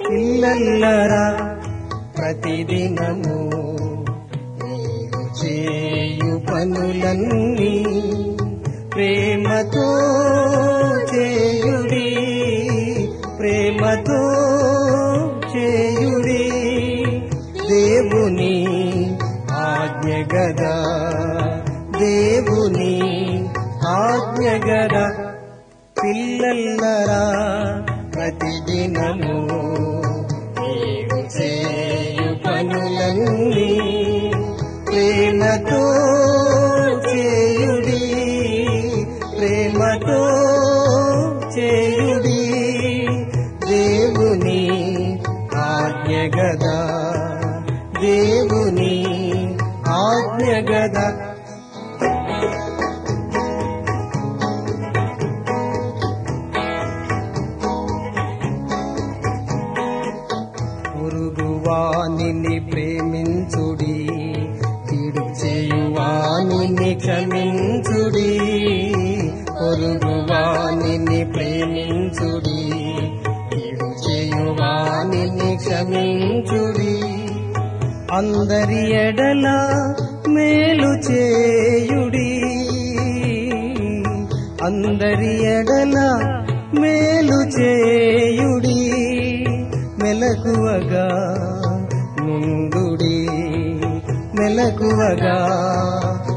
పిల్లల్లరా ప్రతిదినము మీరు చేయు పనులన్నీ ప్రేమతో చేయుడి ప్రేమతో చేయుడి దేవుని ఆజ్ఞ గదా దేవుని ఆజ్ఞ గదా పిల్లల్లరా ప్రతిదినము నీవు చేయు పనులన్నీ ప్రేమతో చేయుడి ప్రేమతో చేయుడి దేవుని ఆజ్ఞ గదా దేవుని ఆజ్ఞ గదా పొరుగువానిని ప్రేమించుడి కీడు చేయువానిని క్షమించుడి పొరుగువానిని ప్రేమించుడి కీడు చేయువానిని క్షమించుడి అందరి ఎడల మేలు చేయుడి అందరి ఎడల మేలు చేయుడి మెలకువగా నుండుడి మెలకువగా